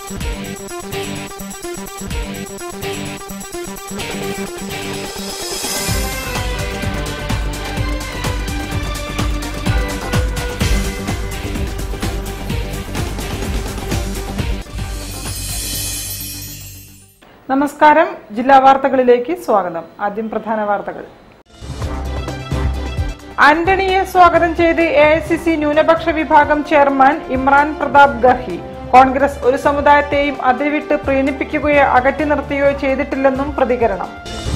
നമസ്കാരം ജില്ലാ വാർത്തകളിലേക്ക് സ്വാഗതം ആദ്യം പ്രധാന വാർത്തകൾ ആന്റണിയെ സ്വാഗതം ചെയ്ത് എ ഐ സി സി ന്യൂനപക്ഷ വിഭാഗം ചെയർമാൻ ഇമ്രാൻ പ്രതാപ് ഗർഹി കോൺഗ്രസ് ഒരു സമുദായത്തെയും അതിർവിട്ട് പ്രീണിപ്പിക്കുകയോ അകറ്റി നിർത്തുകയോ ചെയ്തിട്ടില്ലെന്നും പ്രതികരണം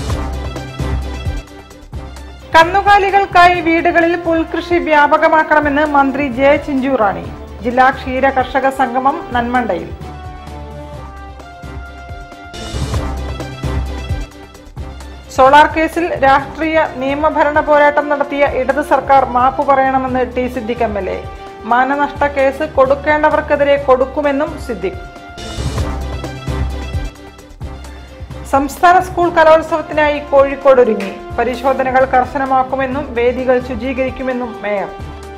കന്നുകാലികൾക്കായി വീടുകളിൽ പുൽകൃഷി വ്യാപകമാക്കണമെന്ന് മന്ത്രി ജെ ചിഞ്ചുറാണി ജില്ലാ ക്ഷീര കർഷക സംഗമം നന്മണ്ടയിൽ സോളാർ കേസിൽ രാഷ്ട്രീയ നിയമഭരണ പോരാട്ടം നടത്തിയ ഇടത് സർക്കാർ മാപ്പ് പറയണമെന്ന് T Siddique M L A മാനനഷ്ട കേസ് കൊടുക്കേണ്ടവർക്കെതിരെ കൊടുക്കുമെന്നും സിദ്ദിഖ് സംസ്ഥാന സ്കൂൾ കലോത്സവത്തിനായി കോഴിക്കോട് ഒരുങ്ങി പരിശോധനകൾ കർശനമാക്കുമെന്നും വേദികൾ ശുചീകരിക്കുമെന്നും മേയർ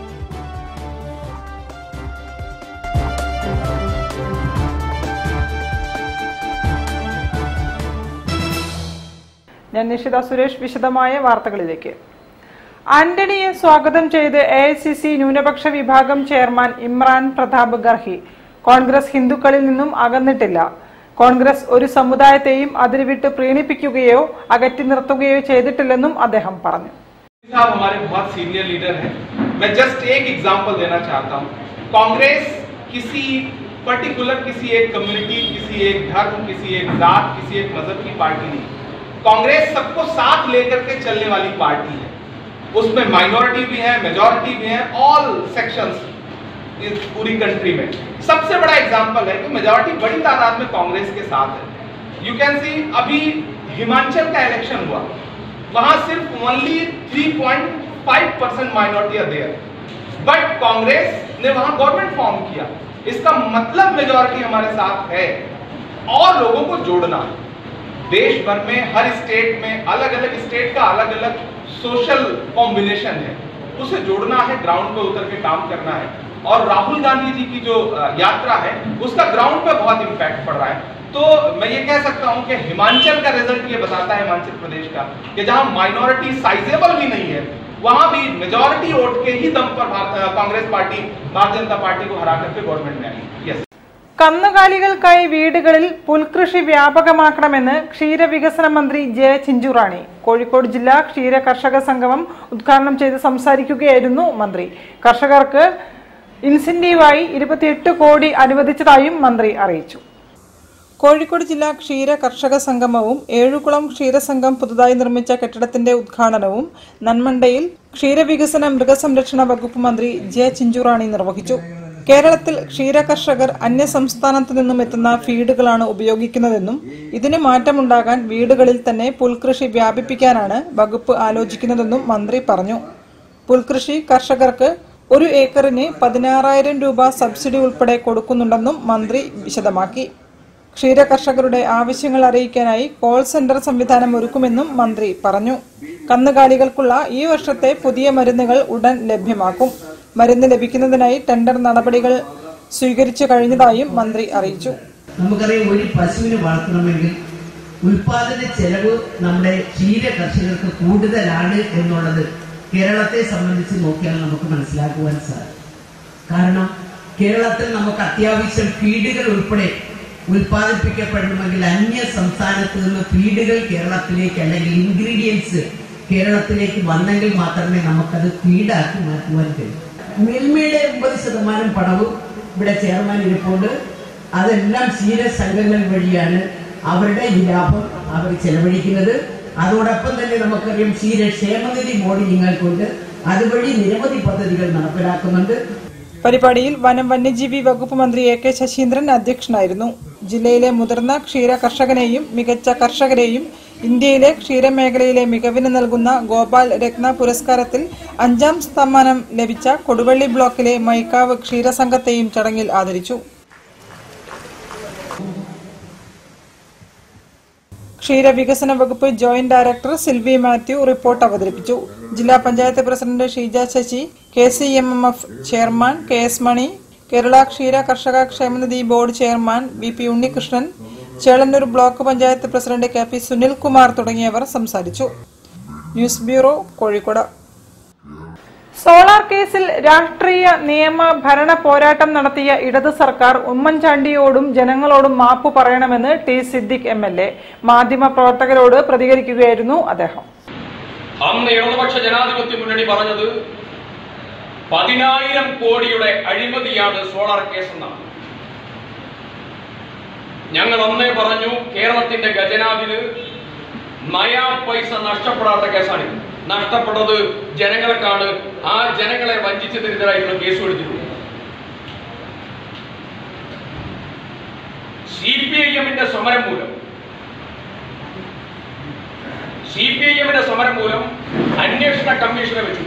ഞാൻ നിഷിത സുരേഷ് വിശദമായ വാർത്തകളിലേക്ക് ആന്റണിയെ സ്വാഗതം ചെയ്ത് എ ഐ സി സി ന്യൂനപക്ഷ വിഭാഗം ചെയർമാൻ ഇമ്രാൻ പ്രതാപ് ഗർഹി കോൺഗ്രസ് ഹിന്ദുക്കളിൽ നിന്നും അകന്നിട്ടില്ല കോൺഗ്രസ് ഒരു സമുദായത്തെയും അതിരുവിട്ട് പ്രീണിപ്പിക്കുകയോ അകറ്റി നിർത്തുകയോ ചെയ്തിട്ടില്ലെന്നും അദ്ദേഹം പറഞ്ഞു साहब हमारे बहुत सीनियर लीडर हैं मैं जस्ट एक एग्जांपल देना चाहता हूं कांग्रेस किसी पर्टिकुलर किसी एक कम्युनिटी किसी एक धर्म किसी एक जात किसी एक मजहब की पार्टी नहीं कांग्रेस सबको साथ लेकर के चलने वाली पार्टी है उसमें माइनॉरिटी भी है मेजॉरिटी भी है ऑल सेक्शंस इस पूरी कंट्री में सबसे बड़ा एग्जांपल है कि मेजॉरिटी बड़ी तादाद में कांग्रेस के साथ है यू कैन सी अभी हिमाचल का इलेक्शन हुआ वहां सिर्फ only 3.5 percent minority are there but Congress ने वहां गवर्नमेंट फॉर्म किया इसका मतलब मेजॉरिटी हमारे साथ है और लोगों को जोड़ना है देश भर में हर स्टेट में अलग अलग स्टेट का अलग अलग सोशल कॉम्बिनेशन है उसे जोड़ना है ग्राउंड पे उतर के काम करना है और राहुल गांधी जी की जो अ, यात्रा है उसका ग्राउंड पे बहुत इम्पैक्ट पड़ रहा है तो मैं ये कह सकता हूं कि हिमाचल का रिजल्ट ये बताता है हिमाचल प्रदेश का कि जहां माइनॉरिटी साइजेबल भी नहीं है वहां भी मेजॉरिटी वोट के ही दम पर भार- अ, कांग्रेस पार्टी भारतीय जनता पार्टी को हरा करके गवर्नमेंट में आई यस കന്നുകാലികൾക്കായി വീടുകളിൽ പുൽകൃഷി വ്യാപകമാക്കണമെന്ന് ക്ഷീരവികസന മന്ത്രി ജെ ചിഞ്ചുറാണി കോഴിക്കോട് ജില്ലാ ക്ഷീര കർഷക സംഗമം ഉദ്ഘാടനം ചെയ്ത് സംസാരിക്കുകയായിരുന്നു മന്ത്രി കർഷകർക്ക് ഇൻസെന്റീവായി ഇരുപത്തിയെട്ട് കോടി അനുവദിച്ചതായും മന്ത്രി അറിയിച്ചു കോഴിക്കോട് ജില്ലാ ക്ഷീര കർഷക സംഗമവും ഏഴുകുളം ക്ഷീരസംഘം പുതുതായി നിർമ്മിച്ച കെട്ടിടത്തിന്റെ ഉദ്ഘാടനവും നന്മണ്ടയിൽ ക്ഷീരവികസന മൃഗസംരക്ഷണ വകുപ്പ് മന്ത്രി ജെ ചിഞ്ചുറാണി നിർവഹിച്ചു കേരളത്തിൽ ക്ഷീര കർഷകർ അന്യ സംസ്ഥാനത്തു നിന്നും എത്തുന്ന ഫീഡുകളാണ് ഉപയോഗിക്കുന്നതെന്നും ഇതിന് മാറ്റമുണ്ടാകാൻ വീടുകളിൽ തന്നെ പുൽകൃഷി വ്യാപിപ്പിക്കാനാണ് വകുപ്പ് ആലോചിക്കുന്നതെന്നും മന്ത്രി പറഞ്ഞു പുൽകൃഷി കർഷകർക്ക് ഒരു ഏക്കറിന് പതിനാറായിരം രൂപ സബ്സിഡി ഉൾപ്പെടെ കൊടുക്കുന്നുണ്ടെന്നും മന്ത്രി വിശദമാക്കി ക്ഷീര കർഷകരുടെ ആവശ്യങ്ങൾ അറിയിക്കാനായി കോൾ സെന്റർ സംവിധാനം ഒരുക്കുമെന്നും മന്ത്രി പറഞ്ഞു കന്നുകാലികൾക്കുള്ള ഈ വർഷത്തെ പുതിയ മരുന്നുകൾ ഉടൻ ലഭ്യമാക്കും മരുന്ന് ലഭിക്കുന്നതിനായി ടെൻഡർ നടപടികൾ സ്വീകരിച്ചു കഴിഞ്ഞതായും മന്ത്രി അറിയിച്ചു നമുക്കറിയാം ഒരു പശുവിനെ വളർത്തണമെങ്കിൽ ഉൽപാദന ചെലവ് നമ്മുടെ ക്ഷീര കർഷകർക്ക് കൂടുതലാണ് എന്നുള്ളത് കേരളത്തെ സംബന്ധിച്ച് നോക്കിയാൽ നമുക്ക് മനസ്സിലാക്കുവാൻ സാധിക്കും കാരണം കേരളത്തിൽ നമുക്ക് അത്യാവശ്യം ഫീഡുകൾ ഉൾപ്പെടെ ഉൽപ്പാദിപ്പിക്കപ്പെടണമെങ്കിൽ അന്യ സംസ്ഥാനത്ത് നിന്ന് ഫീഡുകൾ കേരളത്തിലേക്ക് അല്ലെങ്കിൽ ഇൻഗ്രീഡിയൻസ് കേരളത്തിലേക്ക് വന്നെങ്കിൽ മാത്രമേ നമുക്കത് ഫീഡാക്കി മാറ്റുവാൻ കഴിയൂ മിൽമയുടെ എൺപത് ശതമാനം പണവും ഇവിടെ ചെയർമാൻ ഇരിപ്പുണ്ട് അതെല്ലാം ക്ഷീര സംഘങ്ങൾ വഴിയാണ് അവരുടെ ഈ ലാഭം അവർ ചെലവഴിക്കുന്നത് അതോടൊപ്പം തന്നെ നമുക്കറിയാം ക്ഷീര ക്ഷേമനിധി ബോർഡ് ഞങ്ങൾക്കുണ്ട് അതുവഴി നിരവധി പദ്ധതികൾ നടപ്പിലാക്കുന്നുണ്ട് പരിപാടിയിൽ വനം വന്യജീവി വകുപ്പ് മന്ത്രി എ കെ ശശീന്ദ്രൻ അധ്യക്ഷനായിരുന്നു ജില്ലയിലെ മുതിർന്ന ക്ഷീര കർഷകനെയും മികച്ച കർഷകരെയും ഇന്ത്യയിലെ ക്ഷീരമേഖലയിലെ മികവിന് നൽകുന്ന ഗോപാൽ രത്ന പുരസ്കാരത്തിൽ അഞ്ചാം സമ്മാനം ലഭിച്ച കൊടുവള്ളി ബ്ലോക്കിലെ മൈക്കാവ് ക്ഷീരസംഘത്തെയും ചടങ്ങിൽ ആദരിച്ചു ക്ഷീരവികസന വകുപ്പ് joint director Silvy Mathew report അവതരിപ്പിച്ചു ജില്ലാ panchayat president Sheeja Sasi K C M M F chairman K S Mani Kerala ക്ഷീര കർഷക ക്ഷേമനിധി board chairman V P Unnikrishnan Chelannur block panchayat president K P Sunilkumar തുടങ്ങിയവർ സംസാരിച്ചു ന്യൂസ് ബ്യൂറോ കോഴിക്കോട് സോളാർ കേസിൽ രാഷ്ട്രീയ നിയമ ഭരണ പോരാട്ടം നടത്തിയ ഇടത് സർക്കാർ ഉമ്മൻചാണ്ടിയോടും ജനങ്ങളോടും മാപ്പ് പറയണമെന്ന് T Siddique M L A മാധ്യമ പ്രവർത്തകരോട് പ്രതികരിക്കുകയായിരുന്നു അദ്ദേഹം അന്ന് ഇടതുപക്ഷ ജനാധിപത്യ മുന്നണി പറഞ്ഞത് പതിനായിരം കോടിയുടെ അഴിമതിയാണ് സോളാർ കേസ് എന്നാണ് ഞങ്ങൾ അന്നേ പറഞ്ഞു കേരളത്തിന്റെ ഖജനാവിന് നയാ പൈസ നഷ്ടപ്പെടാത്ത കേസാണിത് നഷ്ടപ്പെട്ടത് ജനങ്ങൾക്കാണ് ആ ജനങ്ങളെ വഞ്ചിച്ചതിനെതിരായിട്ടുള്ള കേസ് എടുത്തിട്ടുള്ളത് സി പി ഐ എമ്മിന്റെ സമരം മൂലം സി പി ഐ എമ്മിന്റെ സമരം മൂലം അന്വേഷണ കമ്മീഷനെ വെച്ചു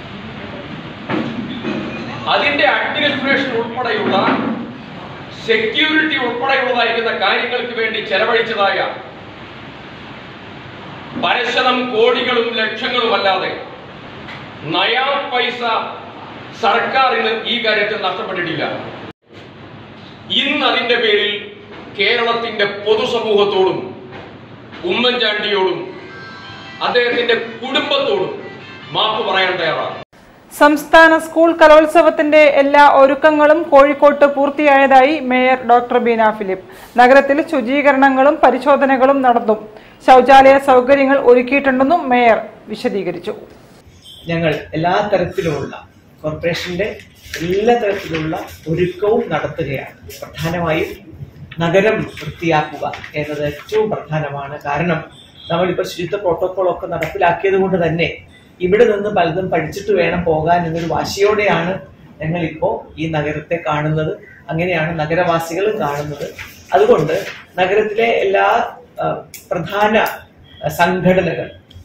അതിന്റെ അഡ്മിനിസ്ട്രേഷൻ ഉൾപ്പെടെയുള്ള സെക്യൂരിറ്റി ഉൾപ്പെടെയുള്ളതായിരിക്കുന്ന കാര്യങ്ങൾക്ക് വേണ്ടി ചെലവഴിച്ചതായ പരശതം കോടികളും ലക്ഷങ്ങളും അല്ലാതെ നയാ പൈസ സർക്കാരിന് ഈ കാര്യത്തിൽ നഷ്ടപ്പെട്ടിട്ടില്ല ഇന്ന് അതിന്റെ പേരിൽ കേരളത്തിന്റെ പൊതുസമൂഹത്തോടും ഉമ്മൻചാണ്ടിയോടും അദ്ദേഹത്തിന്റെ കുടുംബത്തോടും മാപ്പ് പറയാൻ തയ്യാറാണ് സംസ്ഥാന സ്കൂൾ കലോത്സവത്തിന്റെ എല്ലാ ഒരുക്കങ്ങളും കോഴിക്കോട്ട് പൂർത്തിയായതായി മേയർ ഡോക്ടർ ബീന ഫിലിപ്പ് നഗരത്തിൽ ശുചീകരണങ്ങളും പരിശോധനകളും നടന്നു ശൗചാലയ സൗകര്യങ്ങൾ ഒരുക്കിയിട്ടുണ്ടെന്നും മേയർ വിശദീകരിച്ചു ഞങ്ങൾ എല്ലാ തരത്തിലുമുള്ള കോർപ്പറേഷന്റെ എല്ലാ തരത്തിലുള്ള ഒരുക്കവും നടത്തുകയാണ് പ്രധാനമായും നഗരം വൃത്തിയാക്കുക എന്നത് ഏറ്റവും പ്രധാനമാണ് കാരണം നമ്മളിപ്പോൾ ശുചിത്വ പ്രോട്ടോകോൾ ഒക്കെ നടപ്പിലാക്കിയത് കൊണ്ട് തന്നെ ഇവിടെ നിന്ന് പലതും പഠിച്ചിട്ട് വേണം പോകാൻ എന്നൊരു വാശിയോടെയാണ് ഞങ്ങൾ ഇപ്പോൾ ഈ നഗരത്തെ കാണുന്നത് അങ്ങനെയാണ് നഗരവാസികളും കാണുന്നത് അതുകൊണ്ട് നഗരത്തിലെ എല്ലാ ആ, പ്രധാന സംഘടനകൾ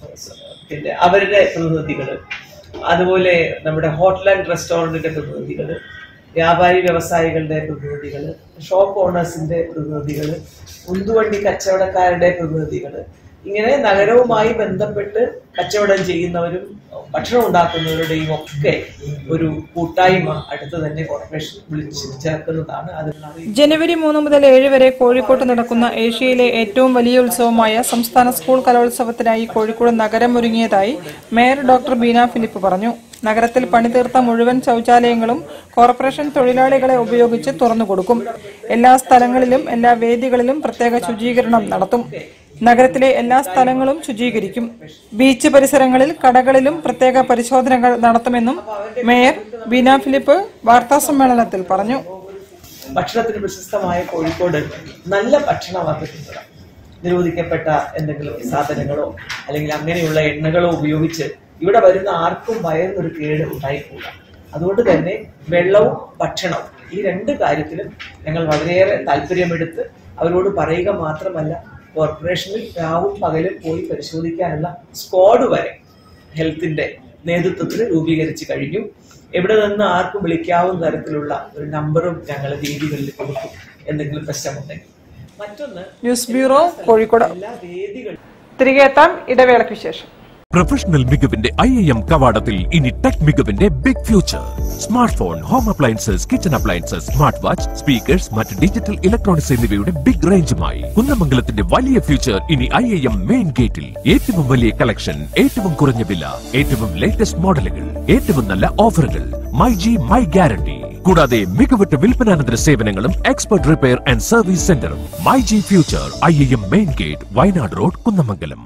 പിന്നെ അവരുടെ പ്രതിനിധികൾ അതുപോലെ നമ്മുടെ ഹോട്ടൽ ആൻഡ് റെസ്റ്റോറൻറ്റിന്റെ പ്രതിനിധികൾ വ്യാപാരി വ്യവസായികളുടെ പ്രതിനിധികൾ ഷോപ്പ് ഓണേഴ്സിന്റെ പ്രതിനിധികൾ ഉന്തുവണ്ടി കച്ചവടക്കാരുടെ പ്രതിനിധികൾ ഇങ്ങനെ നഗരവുമായി ബന്ധപ്പെട്ട് കച്ചവടം ചെയ്യുന്നവരും ഭക്ഷണം ഉണ്ടാക്കുന്നവരുടെയും ഒക്കെ ഒരു കൂട്ടായ്മ അടുത്ത് തന്നെ കോർപ്പറേഷൻ വിളിച്ചു ചേർക്കുന്നതാണ് അതിനുള്ള അറിയിപ്പ് ജനുവരി മൂന്ന് മുതൽ ഏഴ് വരെ കോഴിക്കോട്ട് നടക്കുന്ന ഏഷ്യയിലെ ഏറ്റവും വലിയ ഉത്സവമായ സംസ്ഥാന സ്കൂൾ കലോത്സവത്തിനായി കോഴിക്കോട് നഗരം ഒരുങ്ങിയതായി മേയർ ഡോക്ടർ ബീന ഫിലിപ്പ് പറഞ്ഞു നഗരത്തിൽ പണിതീർത്ത മുഴുവൻ ശൗചാലയങ്ങളും കോർപ്പറേഷൻ തൊഴിലാളികളെ ഉപയോഗിച്ച് തുറന്നുകൊടുക്കും എല്ലാ സ്ഥലങ്ങളിലും എല്ലാ വേദികളിലും പ്രത്യേക ശുചീകരണം നടത്തും നഗരത്തിലെ എല്ലാ സ്ഥലങ്ങളും ശുചീകരിക്കും ബീച്ച് പരിസരങ്ങളിൽ കടകളിലും പ്രത്യേക പരിശോധനകൾ നടത്തുമെന്നും മേയർ ബീന ഫിലിപ്പ് വാർത്താസമ്മേളനത്തിൽ പറഞ്ഞു ഭക്ഷണത്തിന് പ്രശസ്തമായ കോഴിക്കോട് നല്ല ഭക്ഷണമാക്കി തിന്നണം നിരോധിക്കപ്പെട്ട എന്തെങ്കിലും സാധനങ്ങളോ അല്ലെങ്കിൽ അങ്ങനെയുള്ള എണ്ണകളോ ഉപയോഗിച്ച് ഇവിടെ വരുന്ന ആർക്കും വയറിനൊരു കേട് ഉണ്ടായിക്കൂടാ അതുകൊണ്ട് തന്നെ വെള്ളവും ഭക്ഷണവും ഈ രണ്ട് കാര്യത്തിലും ഞങ്ങൾ വളരെയേറെ താല്പര്യമെടുത്ത് അവരോട് പറയുക മാത്രമല്ല കോർപ്പറേഷനിൽ രാവും പകലും പോയി പരിശോധിക്കാനുള്ള സ്ക്വാഡ് വരെ ഹെൽത്തിന്റെ നേതൃത്വത്തിൽ രൂപീകരിച്ചു കഴിഞ്ഞു എവിടെ നിന്ന് ആർക്കും വിളിക്കാവുന്ന തരത്തിലുള്ള ഒരു നമ്പറും ഞങ്ങൾ വേദികളിൽ കൊടുക്കും എന്തെങ്കിലും പ്രശ്നമുണ്ടെങ്കിൽ മറ്റൊന്ന് ന്യൂസ് ബ്യൂറോ കോഴിക്കോട് എല്ലാ വേദികളും തിരികെ എത്താം ഇടവേളയ്ക്ക് ശേഷം പ്രൊഫഷണൽ മികവിന്റെ ഐ ഐ എം കവാടത്തിൽ ഇനി ടെക് മികവിന്റെ big future smart phone home appliances kitchen appliances smart watch speakers മറ്റ് ഡിജിറ്റൽ ഇലക്ട്രോണിക്സ് എന്നിവയുടെ ബിഗ് റേഞ്ചുമായി കുന്നമംഗലത്തിന്റെ വലിയ ഫ്യൂച്ചർ ഇനി ഐ ഐ എം മെയിൻ ഗേറ്റിൽ ഏറ്റവും വലിയ കളക്ഷൻ ഏറ്റവും കുറഞ്ഞ വില ഏറ്റവും ലേറ്റസ്റ്റ് മോഡലുകൾ ഏറ്റവും നല്ല ഓഫറുകൾ മൈ ജി മൈ ഗ്യാരണ്ടി കൂടാതെ മികവുറ്റ വിൽപ്പനാനന്തര സേവനങ്ങളും എക്സ്പെർട്ട് റിപ്പയർ ആൻഡ് സർവീസ് സെന്ററും my G Future I I M main gate Wayanad road Kunnamangalam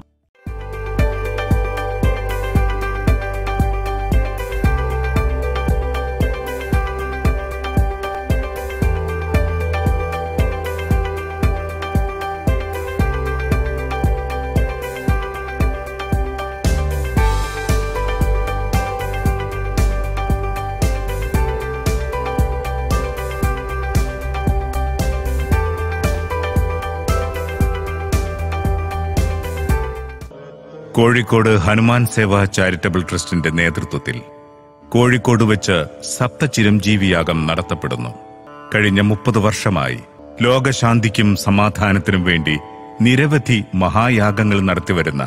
Kozhikode Hanuman Seva charitable ട്രസ്റ്റിന്റെ നേതൃത്വത്തിൽ കോഴിക്കോട് വെച്ച് സപ്തചിരഞ്ജീവിയാഗം നടത്തപ്പെടുന്നു കഴിഞ്ഞ മുപ്പത് വർഷമായി ലോകശാന്തിക്കും സമാധാനത്തിനും വേണ്ടി നിരവധി മഹായാഗങ്ങൾ നടത്തിവരുന്ന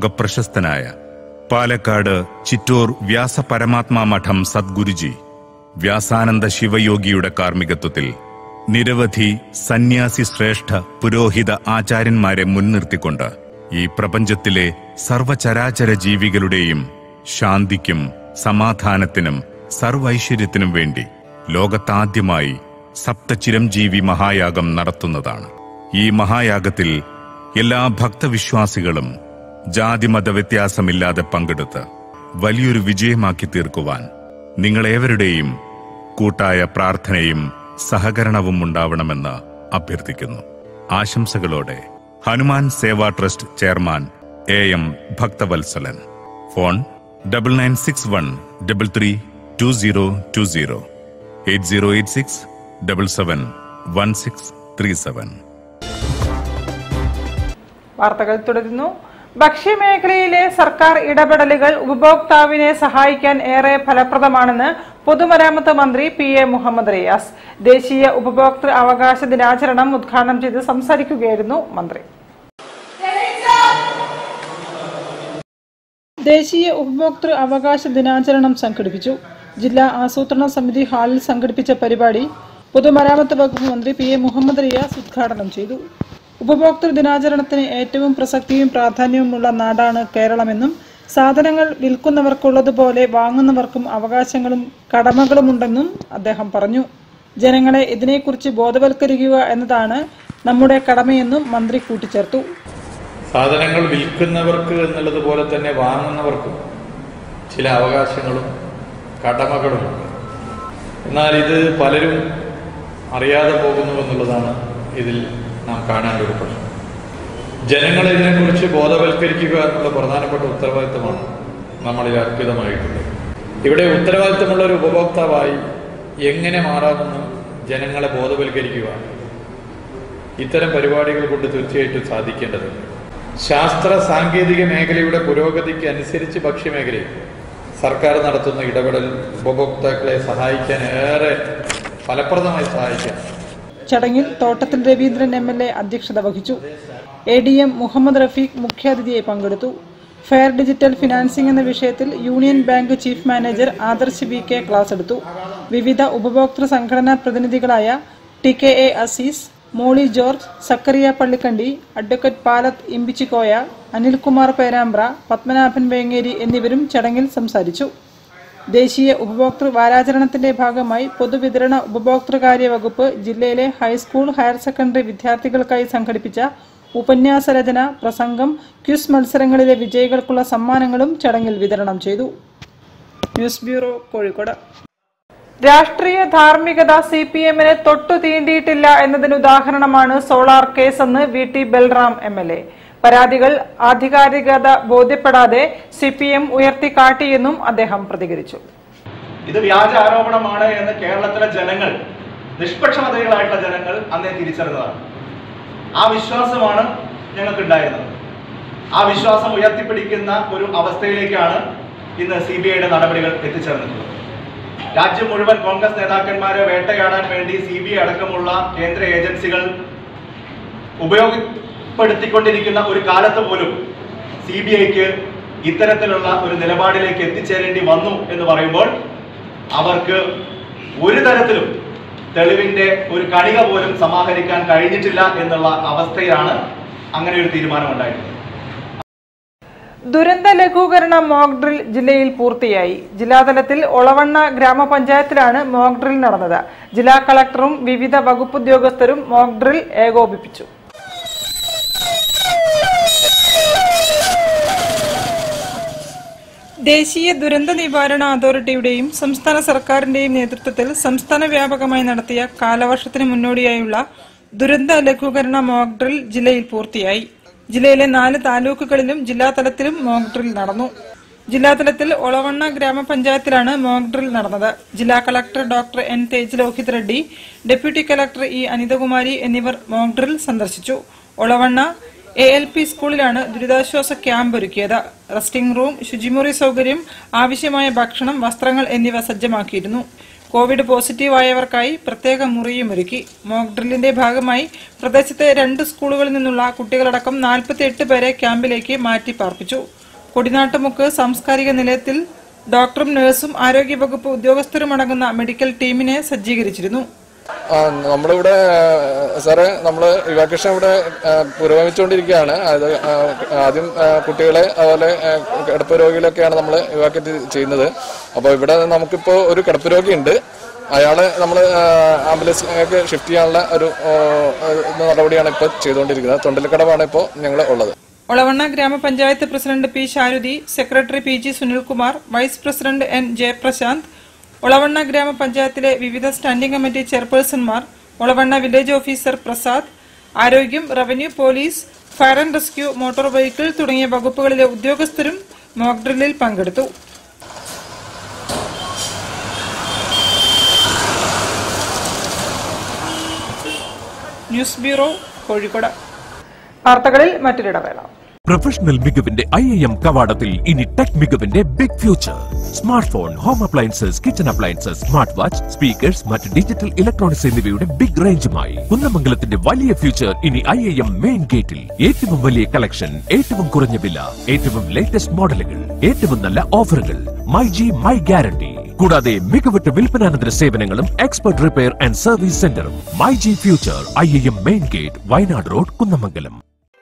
ലോകപ്രശസ്തനായ പാലക്കാട് ചിറ്റൂർ വ്യാസ പരമാത്മാ മഠം സദ്ഗുരുജി വ്യാസാനന്ദ ശിവയോഗിയുടെ കാർമ്മികത്വത്തിൽ നിരവധി സന്യാസി ശ്രേഷ്ഠ പുരോഹിത ആചാര്യന്മാരെ മുൻനിർത്തിക്കൊണ്ട് ഈ പ്രപഞ്ചത്തിലെ സർവചരാചര ജീവികളുടെയും ശാന്തിക്കും സമാധാനത്തിനും സർവൈശ്വര്യത്തിനും വേണ്ടി ലോകത്താദ്യമായി സപ്തചിരംജീവി മഹായാഗം നടത്തുന്നതാണ് ഈ മഹായാഗത്തിൽ എല്ലാ ഭക്തവിശ്വാസികളും ജാതിമത വ്യത്യാസമില്ലാതെ പങ്കെടുത്ത് വലിയൊരു വിജയമാക്കി തീർക്കുവാൻ നിങ്ങളേവരുടെയും കൂട്ടായ പ്രാർത്ഥനയും സഹകരണവും ഉണ്ടാവണമെന്ന് അഭ്യർത്ഥിക്കുന്നു ആശംസകളോടെ Hanuman Seva trust chairman A M Bhakthavatsalan phone double nine six one double three two zero two zero eight zero eight six double seven one six three seven വാർത്തകൾ തുടരുന്നു ഭക്ഷ്യമേഖലയിലെ സർക്കാർ ഇടപെടലുകൾ ഉപഭോക്താവിനെ സഹായിക്കാൻ ഏറെ ഫലപ്രദമാണെന്ന് പൊതുമരാമത്ത് മന്ത്രി പി എ മുഹമ്മദ് റിയാസ് ദേശീയ ഉപഭോക്തൃ അവകാശ ദിനാചരണം ഉദ്ഘാടനം ചെയ്ത് സംസാരിക്കുകയായിരുന്നു മന്ത്രി ദേശീയ ഉപഭോക്തൃ അവകാശ ദിനാചരണം സംഘടിപ്പിച്ചു ജില്ലാ ആസൂത്രണ സമിതി ഹാളിൽ സംഘടിപ്പിച്ച പരിപാടി പൊതുമരാമത്ത് വകുപ്പ് മന്ത്രി പി എ മുഹമ്മദ് റിയാസ് ഉദ്ഘാടനം ചെയ്തു ഉപഭോക്തൃ ദിനാചരണത്തിന് ഏറ്റവും പ്രസക്തിയും പ്രാധാന്യവുമുള്ള നാടാണ് കേരളമെന്നും സാധനങ്ങൾ വിൽക്കുന്നവർക്കുള്ളതുപോലെ വാങ്ങുന്നവർക്കും അവകാശങ്ങളും കടമകളുമുണ്ടെന്നും അദ്ദേഹം പറഞ്ഞു ജനങ്ങളെ ഇതിനെക്കുറിച്ച് ബോധവൽക്കരിക്കുക എന്നതാണ് നമ്മുടെ കടമയെന്നും മന്ത്രി കൂട്ടിച്ചേർത്തു സാധനങ്ങൾ വിൽക്കുന്നവർക്ക് എന്നുള്ളതുപോലെ തന്നെ വാങ്ങുന്നവർക്കും ചില അവകാശങ്ങളും കടമകളുമുണ്ട് എന്നാൽ ഇത് പലരും അറിയാതെ പോകുന്നു എന്നുള്ളതാണ് ഇതിൽ നാം കാണേണ്ട ഒരു പ്രശ്നം ജനങ്ങളെ ഇതിനെക്കുറിച്ച് ബോധവൽക്കരിക്കുക എന്നുള്ള പ്രധാനപ്പെട്ട ഉത്തരവാദിത്തമാണ് നമ്മളിൽ അർപ്പിതമായിട്ടുള്ളത് ഇവിടെ ഉത്തരവാദിത്തമുള്ള ഒരു ഉപഭോക്താവായി എങ്ങനെ മാറാമെന്ന് ജനങ്ങളെ ബോധവൽക്കരിക്കുക ഇത്തരം പരിപാടികൾ കൊണ്ട് തീർച്ചയായിട്ടും സാധിക്കേണ്ടതുണ്ട് ശാസ്ത്ര സാങ്കേതിക മേഖലയുടെ പുരോഗതിക്ക് അനുസരിച്ച് ഭക്ഷ്യമേഖലയിൽ സർക്കാർ നടത്തുന്ന ഇടപെടൽ ഉപഭോക്താക്കളെ സഹായിക്കാൻ ഏറെ ഫലപ്രദമായി സഹായിക്കാൻ ചടങ്ങിൽ തോട്ടത്തിൽ രവീന്ദ്രൻ എം എൽ എ അധ്യക്ഷത വഹിച്ചു A D M Muhammad Rafeeq മുഖ്യാതിഥിയായി പങ്കെടുത്തു ഫെയർ ഡിജിറ്റൽ ഫിനാൻസിംഗ് എന്ന വിഷയത്തിൽ Union Bank chief manager Adarsh V K class എടുത്തു വിവിധ ഉപഭോക്തൃ സംഘടനാ പ്രതിനിധികളായ T K A Azeez Molly George Zachariah Pallikkandi advocate Palath Imbichikoya Anilkumar Perambra Padmanabhan Vengeri എന്നിവരും ചടങ്ങിൽ സംസാരിച്ചു ദേശീയ ഉപഭോക്തൃ വാരാചരണത്തിന്റെ ഭാഗമായി പൊതുവിതരണ ഉപഭോക്തൃകാര്യ വകുപ്പ് ജില്ലയിലെ ഹൈസ്കൂൾ ഹയർ സെക്കൻഡറി വിദ്യാർത്ഥികൾക്കായി സംഘടിപ്പിച്ച ഉപന്യാസ രചന പ്രസംഗം ക്വിസ് മത്സരങ്ങളിലെ വിജയികൾക്കുള്ള സമ്മാനങ്ങളും ചടങ്ങിൽ വിതരണം ചെയ്തു ന്യൂസ് ബ്യൂറോ കോഴിക്കോട് രാഷ്ട്രീയ ധാർമ്മികത സി പി എമ്മിനെ തൊട്ടു തീണ്ടിയിട്ടില്ല എന്നതിന് ഉദാഹരണമാണ് സോളാർ കേസ് എന്ന് V T Balram M L A പരാതികൾ ആധികാരികത ബോധ്യപ്പെടാതെ സി പി എം ഉയർത്തിക്കാട്ടിയെന്നും അദ്ദേഹം പ്രതികരിച്ചു ഇത് വ്യാജ ആരോപണമാണ് എന്ന് കേരളത്തിലെ ജനങ്ങൾ നിഷ്പക്ഷമതകളായിട്ടുള്ള ജനങ്ങൾ അന്നേ തിരിച്ചറിഞ്ഞതാണ് ആ വിശ്വാസമാണ് ഞങ്ങൾക്കുണ്ടായിരുന്നത് ആ വിശ്വാസം ഉയർത്തിപ്പിടിക്കുന്ന ഒരു അവസ്ഥയിലേക്കാണ് ഇന്ന് സി ബി ഐയുടെ നടപടികൾ എത്തിച്ചേർന്നിട്ടുള്ളത് രാജ്യം മുഴുവൻ കോൺഗ്രസ് നേതാക്കന്മാരെ വേട്ടയാടാൻ വേണ്ടി സി ബി ഐ അടക്കമുള്ള കേന്ദ്ര ഏജൻസികൾ ഉപയോഗപ്പെടുത്തിക്കൊണ്ടിരിക്കുന്ന ഒരു കാലത്ത് പോലും സി ബി ഐക്ക് ഇത്തരത്തിലുള്ള ഒരു നിലപാടിലേക്ക് എത്തിച്ചേരേണ്ടി വന്നു എന്ന് പറയുമ്പോൾ അവർക്ക് ഒരു തരത്തിലും തെളിവിന്റെ ഒരു കണിക പോലും സമാഹരിക്കാൻ കഴിഞ്ഞിട്ടില്ല എന്നുള്ള അവസ്ഥയിലാണ് അങ്ങനെ ഒരു തീരുമാനമുണ്ടായിട്ടുള്ളത് ദുരന്ത ലഘൂകരണ മോക്ക് ഡ്രിൽ ജില്ലയിൽ പൂർത്തിയായി ജില്ലാതലത്തിൽ ഒളവണ്ണ ഗ്രാമപഞ്ചായത്തിലാണ് മോക്ക് ഡ്രിൽ നടന്നത് ജില്ലാ കളക്ടറും വിവിധ വകുപ്പ് ഉദ്യോഗസ്ഥരും മോക്ക് ഡ്രിൽ ഏകോപിപ്പിച്ചു ദേശീയ ദുരന്ത നിവാരണ അതോറിറ്റിയുടെയും സംസ്ഥാന സർക്കാരിന്റെയും നേതൃത്വത്തിൽ സംസ്ഥാന വ്യാപകമായി നടത്തിയ കാലവർഷത്തിന് മുന്നോടിയായുള്ള ദുരന്ത ലഘൂകരണ മോക്ക് ഡ്രിൽ ജില്ലയിൽ പൂർത്തിയായി ജില്ലയിലെ നാല് താലൂക്കുകളിലും ജില്ലാതലത്തിലും മോക്ക് ഡ്രിൽ നടന്നു ജില്ലാതലത്തിൽ ഒളവണ്ണ ഗ്രാമപഞ്ചായത്തിലാണ് മോക്ക് ഡ്രിൽ നടന്നത് ജില്ലാ collector doctor N Tej Lohith Reddy deputy collector E Anithakumari എന്നിവർ മോക്ക് ഡ്രിൽ സന്ദർശിച്ചു ഒളവണ്ണ എ എൽ പി സ്കൂളിലാണ് ദുരിതാശ്വാസ ക്യാമ്പ് ഒരുക്കിയത് റെസ്റ്റിംഗ് റൂം ശുചിമുറി സൗകര്യം ആവശ്യമായ ഭക്ഷണം വസ്ത്രങ്ങൾ എന്നിവ സജ്ജമാക്കിയിരുന്നു കോവിഡ് പോസിറ്റീവ് ആയവർക്കായി പ്രത്യേക മുറിയും ഒരുക്കി മോക്ക് ഡ്രില്ലിന്റെ ഭാഗമായി പ്രദേശത്തെ രണ്ട് സ്കൂളുകളിൽ നിന്നുള്ള കുട്ടികളടക്കം നാൽപ്പത്തിയെട്ട് പേരെ ക്യാമ്പിലേക്ക് മാറ്റി പാർപ്പിച്ചു കൊടിനാട്ടുമുക്ക് സാംസ്കാരിക നിലയത്തിൽ ഡോക്ടറും നഴ്സും ആരോഗ്യവകുപ്പ് ഉദ്യോഗസ്ഥരും അടങ്ങുന്ന മെഡിക്കൽ ടീമിനെ സജ്ജീകരിച്ചിരുന്നു ആ, നമ്മളിവിടെ ആ, സാറേ നമ്മൾ ഇവാക്വേഷൻ ഇവിടെ ആ, പുരോഗമിച്ചുകൊണ്ടിരിക്കുകയാണ് അത് ആ, ആദ്യം ആ, കുട്ടികളെ അതുപോലെ ആ, കിടപ്പ് രോഗികളൊക്കെയാണ് നമ്മൾ ഇവാക്വേറ്റ് ചെയ്യുന്നത് അപ്പോൾ ഇവിടെ നമുക്കിപ്പോൾ ഒരു കിടപ്പ് രോഗിയുണ്ട് അയാളെ നമ്മൾ ആംബുലൻസിലേക്ക് ഷിഫ്റ്റ് ചെയ്യാനുള്ള ഒരു ആ, ഒരു നടപടിയാണ് ഇപ്പോൾ ചെയ്തുകൊണ്ടിരിക്കുന്നത് തൊണ്ടിലക്കടവാണ് ഇപ്പോൾ ഞങ്ങൾ ഉള്ളത് ഒളവണ്ണ ഗ്രാമപഞ്ചായത്ത് president P Saruthi secretary P G Sunilkumar vice president N Jayaprashanth Olavanna ഗ്രാമപഞ്ചായത്തിലെ വിവിധ സ്റ്റാൻഡിംഗ് കമ്മിറ്റി ചെയർപേഴ്സൺമാർ ഒളവണ്ണ വില്ലേജ് ഓഫീസർ പ്രസാദ് ആരോഗ്യം revenue police fire and rescue motor vehicle തുടങ്ങിയ വകുപ്പുകളിലെ ഉദ്യോഗസ്ഥരും മോക്ക് ഡ്രില്ലിൽ പങ്കെടുത്തു ന്യൂസ് ബ്യൂറോ കോഴിക്കോട് വാർത്തകളിൽ മറ്റൊരിടവേള പ്രൊഫഷണൽ മികവിന്റെ ഐ ഐ എം കവാടത്തിൽ ഇനി ടെക് മികവിന്റെ big future smart phone home appliances kitchen appliances smart watch speakers മറ്റ് ഡിജിറ്റൽ ഇലക്ട്രോണിക്സ് എന്നിവയുടെ ബിഗ് റേഞ്ചുമായി കുന്നമംഗലത്തിന്റെ വലിയ ഫ്യൂച്ചർ ഇനി ഐ ഐ എം മെയിൻ ഗേറ്റിൽ ഏറ്റവും വലിയ കളക്ഷൻ ഏറ്റവും കുറഞ്ഞ വില ഏറ്റവും ലേറ്റസ്റ്റ് മോഡലുകൾ ഏറ്റവും നല്ല ഓഫറുകൾ മൈ ജി മൈ ഗ്യാരണ്ടി കൂടാതെ മികവുറ്റ വിൽപ്പനാനന്തര സേവനങ്ങളും എക്സ്പെർട്ട് റിപ്പയർ ആൻഡ് സർവീസ് സെന്ററും my G Future I I M main gate Wayanad road Kunnamangalam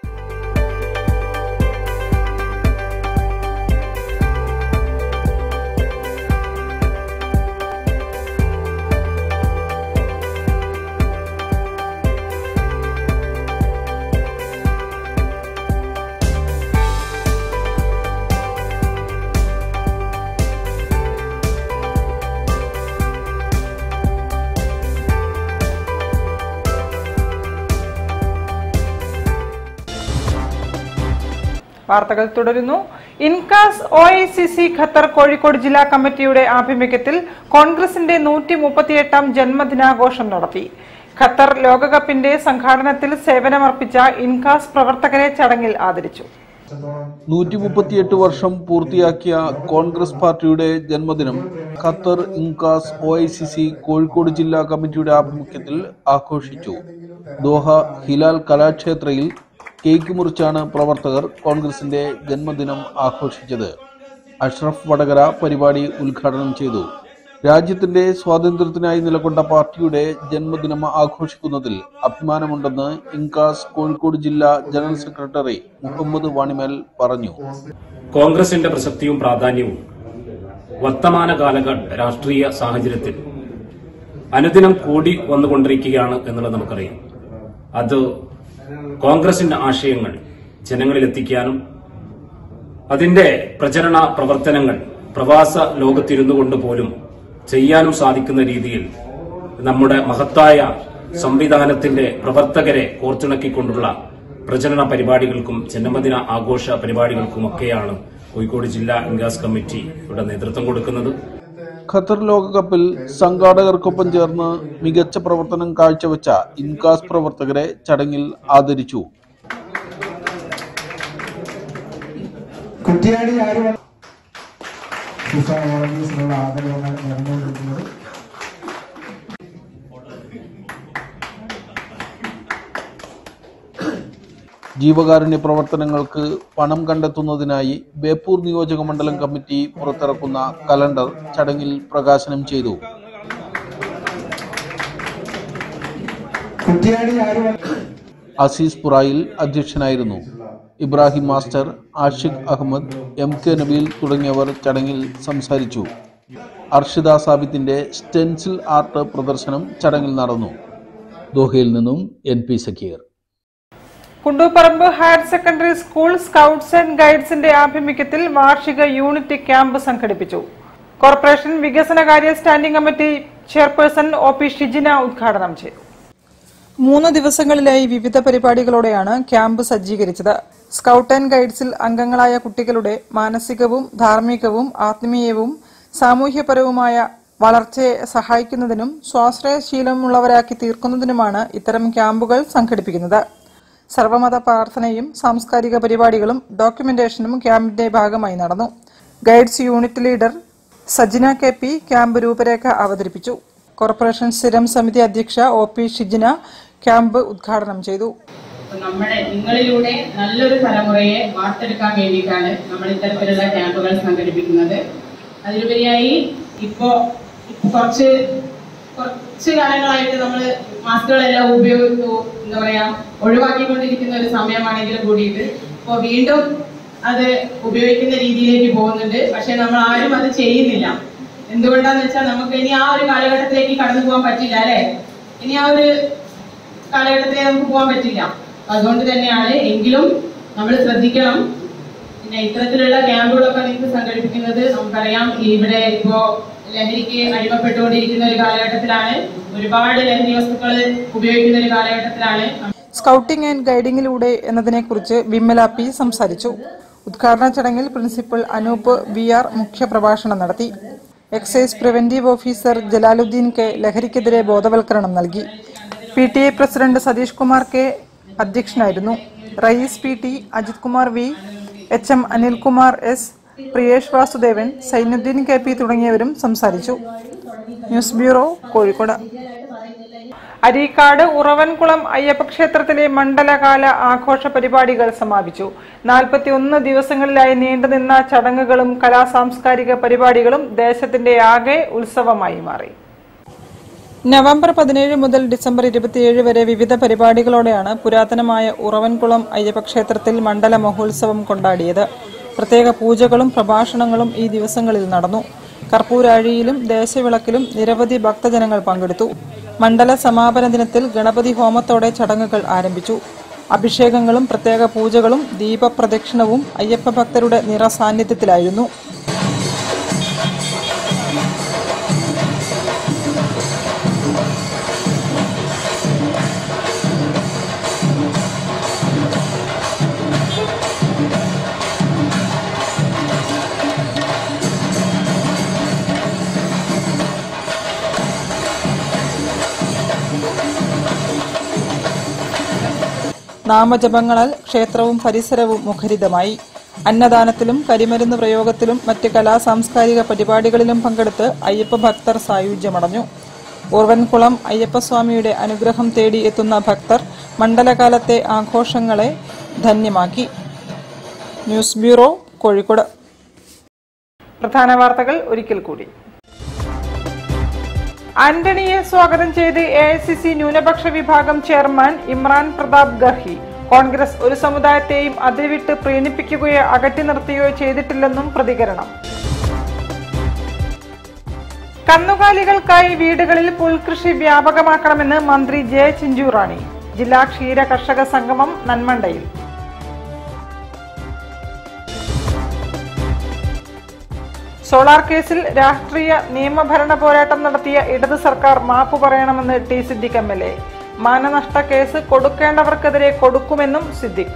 വാർത്തകൾ തുടരുന്നു INCAS O I C C Qatar Kozhikode ജില്ലാ കമ്മിറ്റിയുടെ ആഭിമുഖ്യത്തിൽ കോൺഗ്രസിന്റെ നൂറ്റി മുപ്പത്തിയെട്ടാം ജന്മദിനാഘോഷം നടത്തി ഖത്തർ ലോകകപ്പിന്റെ സംഘാടനത്തിൽ സേവനമർപ്പിച്ച ഇൻകാസ് പ്രവർത്തകരെ ചടങ്ങിൽ ആദരിച്ചു നൂറ്റി മുപ്പത്തിയെട്ട് വർഷം പൂർത്തിയാക്കിയ കോൺഗ്രസ് പാർട്ടിയുടെ ജന്മദിനം Qatar INCAS O I C C Kozhikode ജില്ലാ കമ്മിറ്റിയുടെ ആഭിമുഖ്യത്തിൽ ആഘോഷിച്ചു ദോഹ ഹിലാൽ കലാക്ഷേത്രയിൽ കേക്ക് മുറിച്ചാണ് പ്രവർത്തകർ കോൺഗ്രസിന്റെ ജന്മദിനം ആഘോഷിച്ചത് അഷ്റഫ് വടകര പരിപാടി ഉദ്ഘാടനം ചെയ്തു രാജ്യത്തിന്റെ സ്വാതന്ത്ര്യത്തിനായി നിലകൊണ്ട പാർട്ടിയുടെ ജന്മദിനം ആഘോഷിക്കുന്നതിൽ അഭിമാനമുണ്ടെന്ന് ഇൻകാസ് കോഴിക്കോട് ജില്ലാ ജനറൽ സെക്രട്ടറി മുഹമ്മദ് വാണിമേൽ പറഞ്ഞു കോൺഗ്രസിന്റെ പ്രസക്തിയും പ്രാധാന്യവും വർത്തമാന കാലഘട്ട രാഷ്ട്രീയ സാഹചര്യത്തിൽ അനുദിനം കൂടി വന്നുകൊണ്ടിരിക്കുകയാണ് എന്നുള്ളത് നമുക്കറിയാം അത് കോൺഗ്രസിന്റെ ആശയങ്ങൾ ജനങ്ങളിൽ എത്തിക്കാനും അതിന്റെ പ്രചരണ പ്രവർത്തനങ്ങൾ പ്രവാസ ലോകത്തിരുന്നു കൊണ്ട് പോലും ചെയ്യാനും സാധിക്കുന്ന രീതിയിൽ നമ്മുടെ മഹത്തായ സംവിധാനത്തിന്റെ പ്രവർത്തകരെ കോർത്തിണക്കിക്കൊണ്ടുള്ള പ്രചരണ പരിപാടികൾക്കും ജന്മദിന ആഘോഷ പരിപാടികൾക്കുമൊക്കെയാണ് കോഴിക്കോട് ജില്ലാ ഇൻഗാസ് കമ്മിറ്റി ഇവിടെ നേതൃത്വം കൊടുക്കുന്നത് ഖത്തർ ലോകകപ്പിൽ സംഘാടകർക്കൊപ്പം ചേർന്ന് മികച്ച പ്രവർത്തനം കാഴ്ചവെച്ച ഇൻകാസ് പ്രവർത്തകരെ ചടങ്ങിൽ ആദരിച്ചു കുറ്റിയാടി ആരും ഫിഫ വോളണ്ടീസിനുള്ള ആദരവുകൾ നടന്നുകൊണ്ടിരിക്കുന്നത് ജീവകാരുണ്യ പ്രവർത്തനങ്ങൾക്ക് പണം കണ്ടെത്തുന്നതിനായി ബേപ്പൂർ നിയോജക മണ്ഡലം കമ്മിറ്റി പുറത്തിറക്കുന്ന കലണ്ടർ ചടങ്ങിൽ പ്രകാശനം ചെയ്തു കുറ്റിയാടി ആരും അസീസ് പുറായിൽ അധ്യക്ഷനായിരുന്നു Ibrahim master Ashiq Ahmed M K Nabeel തുടങ്ങിയവർ ചടങ്ങിൽ സംസാരിച്ചു അർഷിദ സാബിത്തിന്റെ സ്റ്റെൻസിൽ ആർട്ട് പ്രദർശനം ചടങ്ങിൽ നടന്നു ദോഹയിൽ നിന്നും N P Sakkeer Kundooparamba higher secondary school scouts and ഗൈഡ്സിന്റെ ആഭിമുഖ്യത്തിൽ വാർഷിക യൂണിറ്റ് ക്യാമ്പ് സംഘടിപ്പിച്ചു കോർപ്പറേഷൻ വികസനകാര്യ standing committee chairperson O P Shijina ഉദ്ഘാടനം ചെയ്തു മൂന്ന് ദിവസങ്ങളിലായി വിവിധ പരിപാടികളോടെയാണ് ക്യാമ്പ് സജ്ജീകരിച്ചത് സ്കൗട്ട് ആൻഡ് ഗൈഡ്സിൽ അംഗങ്ങളായ കുട്ടികളുടെ മാനസികവും ധാർമ്മികവും ആത്മീയവും സാമൂഹ്യപരവുമായ വളർച്ചയെ സഹായിക്കുന്നതിനും സ്വാശ്രയശീലമുള്ളവരാക്കി തീർക്കുന്നതിനുമാണ് ഇത്തരം ക്യാമ്പുകൾ സംഘടിപ്പിക്കുന്നത് സർവമത പ്രാർത്ഥനയും സാംസ്കാരിക പരിപാടികളും ഡോക്യുമെന്റേഷനും ക്യാമ്പിന്റെ ഭാഗമായി നടന്നു guides unit leader Sajina K P camp രൂപരേഖ അവതരിപ്പിച്ചു കോർപ്പറേഷൻ സ്ഥിരം സമിതി അധ്യക്ഷ ഒ പി ഷിജിന ക്യാമ്പ് ഉദ്ഘാടനം ചെയ്തു നമ്മുടെ നിങ്ങളിലൂടെ നല്ലൊരു തലമുറയെ വാർത്തെടുക്കാൻ വേണ്ടിയിട്ടാണ് നമ്മൾ ഇത്തരത്തിലുള്ള ക്യാമ്പുകൾ സംഘടിപ്പിക്കുന്നത് അതിലുപരിയായി ഇപ്പോ ഇപ്പൊ കുറച്ച് കുറച്ച് കാലങ്ങളായിട്ട് നമ്മൾ മാസ്കുകളെല്ലാം ഉപയോഗ എന്താ പറയാ ഒഴിവാക്കിക്കൊണ്ടിരിക്കുന്ന ഒരു സമയമാണെങ്കിലും കൂടിയിട്ട് ഇപ്പൊ വീണ്ടും അത് ഉപയോഗിക്കുന്ന രീതിയിലേക്ക് പോകുന്നുണ്ട് പക്ഷെ നമ്മൾ ആരും അത് ചെയ്യുന്നില്ല എന്തുകൊണ്ടാന്ന് വെച്ചാൽ നമുക്ക് ഇനി ആ ഒരു കാലഘട്ടത്തിലേക്ക് കടന്നു പോകാൻ പറ്റില്ല അല്ലെ ഇനി ആ ഒരു കാലഘട്ടത്തിലേക്ക് നമുക്ക് പോകാൻ പറ്റില്ല അപ്പൊ അതുകൊണ്ട് തന്നെയാണ് എങ്കിലും നമ്മൾ ശ്രദ്ധിക്കണം പിന്നെ ഇത്തരത്തിലുള്ള ക്യാമ്പുകളൊക്കെ നിങ്ങൾക്ക് സംഘടിപ്പിക്കുന്നത് നമുക്കറിയാം ഇവിടെ ഇപ്പോ ലഹരിക്ക് അടിമപ്പെട്ടുകൊണ്ടിരിക്കുന്ന ഒരു കാലഘട്ടത്തിലാണ് ഒരുപാട് ലഹരി വസ്തുക്കൾ ഉപയോഗിക്കുന്ന ഒരു കാലഘട്ടത്തിലാണ് സ്കൗട്ടിംഗ് ആൻഡ് ഗൈഡിംഗിലൂടെ എന്നതിനെക്കുറിച്ച് വിമല പി സംസാരിച്ചു ഉദ്ഘാടന ചടങ്ങിൽ പ്രിൻസിപ്പൽ അനൂപ് വി ആർ മുഖ്യപ്രഭാഷണം നടത്തി excise preventive officer Jalaluddin K ലഹരിക്കെതിരെ ബോധവൽക്കരണം നൽകി P T A president Satheesh Kumar K അധ്യക്ഷനായിരുന്നു Rayees P T Ajith Kumar V H M Anilkumar S Priyesh Vasudevan Sainuddin K P തുടങ്ങിയവരും സംസാരിച്ചു ന്യൂസ് ബ്യൂറോ കോഴിക്കോട് അരീക്കാട് ഉറവൻകുളം അയ്യപ്പ ക്ഷേത്രത്തിലെ മണ്ഡലകാല ആഘോഷ പരിപാടികൾ സമാപിച്ചു നാൽപ്പത്തി ഒന്ന് ദിവസങ്ങളിലായി നീണ്ടുനിന്ന ചടങ്ങുകളും കലാസാംസ്കാരിക പരിപാടികളും ദേശത്തിന്റെ ആകെ ഉത്സവമായി മാറി നവംബർ പതിനേഴ് മുതൽ ഡിസംബർ ഇരുപത്തിയേഴ് വരെ വിവിധ പരിപാടികളോടെയാണ് പുരാതനമായ ഉറവൻകുളം അയ്യപ്പ ക്ഷേത്രത്തിൽ മണ്ഡല മഹോത്സവം കൊണ്ടാടിയത് പ്രത്യേക പൂജകളും പ്രഭാഷണങ്ങളും ഈ ദിവസങ്ങളിൽ നടന്നു കർപ്പൂരാഴിയിലും ദേശവിളക്കിലും നിരവധി ഭക്തജനങ്ങൾ പങ്കെടുത്തു മണ്ഡല സമാപന ദിനത്തിൽ ഗണപതി ഹോമത്തോടെ ചടങ്ങുകൾ ആരംഭിച്ചു അഭിഷേകങ്ങളും പ്രത്യേക പൂജകളും ദീപപ്രദക്ഷിണവും അയ്യപ്പ ഭക്തരുടെ നിറസാന്നിധ്യത്തിലായിരുന്നു നാമജപങ്ങളാൽ ക്ഷേത്രവും പരിസരവും മുഖരിതമായി അന്നദാനത്തിലും കരിമരുന്ന് പ്രയോഗത്തിലും മറ്റ് കലാ സാംസ്കാരിക പരിപാടികളിലും പങ്കെടുത്ത് അയ്യപ്പ ഭക്തർ സായുജ്യമടഞ്ഞു ഉർവൻകുളം അയ്യപ്പസ്വാമിയുടെ അനുഗ്രഹം തേടി എത്തുന്ന ഭക്തർ മണ്ഡലകാലത്തെ ആഘോഷങ്ങളെ ധന്യമാക്കി ന്യൂസ് ബ്യൂറോ കോഴിക്കോട് പ്രധാന വാർത്തകൾ ഒരിക്കൽ കൂടി ആന്റണിയെ സ്വാഗതം ചെയ്ത് എ ഐ സി സി ന്യൂനപക്ഷ വിഭാഗം ചെയർമാൻ ഇമ്രാൻ പ്രതാപ് ഗർഹി കോൺഗ്രസ് ഒരു സമുദായത്തെയും അതിർവിട്ട് പ്രീണിപ്പിക്കുകയോ അകറ്റി നിർത്തുകയോ ചെയ്തിട്ടില്ലെന്നും പ്രതികരണം കന്നുകാലികൾക്കായി വീടുകളിൽ പുൽകൃഷി വ്യാപകമാക്കണമെന്ന് മന്ത്രി ജെ ചിഞ്ചുറാണി ജില്ലാ ക്ഷീര കർഷക സംഗമം നന്മണ്ടയിൽ സോളാർ കേസിൽ രാഷ്ട്രീയ നിയമഭരണ പോരാട്ടം നടത്തിയ ഇടത് സർക്കാർ മാപ്പ് പറയണമെന്ന് T Siddique M L A മാനനഷ്ട കേസ് കൊടുക്കേണ്ടവർക്കെതിരെ കൊടുക്കുമെന്നും സിദ്ദിഖ്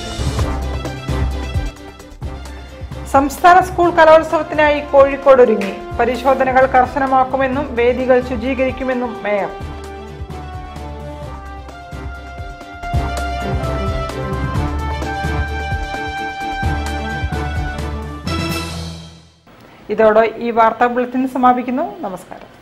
സംസ്ഥാന സ്കൂൾ കലോത്സവത്തിനായി കോഴിക്കോട് ഒരുങ്ങി പരിശോധനകൾ കർശനമാക്കുമെന്നും വേദികൾ ശുചീകരിക്കുമെന്നും മേയർ ഇതോടെ ഈ വാർത്താ ബുള്ളറ്റിൻ സമാപിക്കുന്നു നമസ്കാരം